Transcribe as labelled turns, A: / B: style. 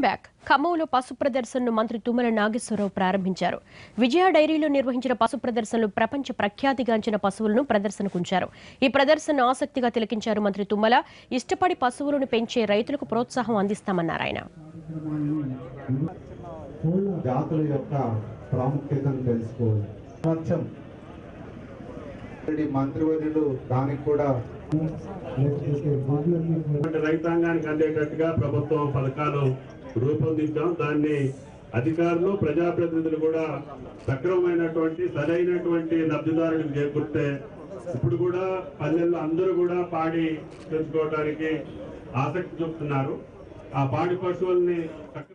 A: back ఖమ్మంలో పశు ప్రదర్శనను మంత్రి తుమ్మల నాగేశ్వరరావు ప్రారంభించారు విజయ డైరీలో నిర్వహించిన పశు ప్రదర్శనలు ప్రపంచ ప్రఖ్యాతిగాంచిన పశువులను ప్రదర్శనకు ఉంచారు ఈ ప్రదర్శనను ఆసక్తిగా తిలకించారు మంత్రి తుమ్మల ఇష్టపడి పశువులను పెంచే రైతులకు ప్రోత్సాహం అందిస్తామన్నారు ఆయన
B: జాతుల యొక్క ప్రాముఖ్యతను తెలుసుకోవాలి స్వచ్ఛం ఆల్రెడీ మంత్రివర్యులు దానికి కూడా
C: అంటే రైతాంగానికి అందేటట్టుగా ప్రభుత్వం పథకాలు రూపొందించాం దాన్ని అధికారులు ప్రజాప్రతినిధులు కూడా సక్రమమైనటువంటి సరైనటువంటి లబ్ధిదారులకు చేకూర్తే ఇప్పుడు కూడా పల్లెల్లో అందరూ కూడా పాడి పెంచుకోవడానికి ఆసక్తి చూపుతున్నారు ఆ పాడి పశువుల్ని సక్రమ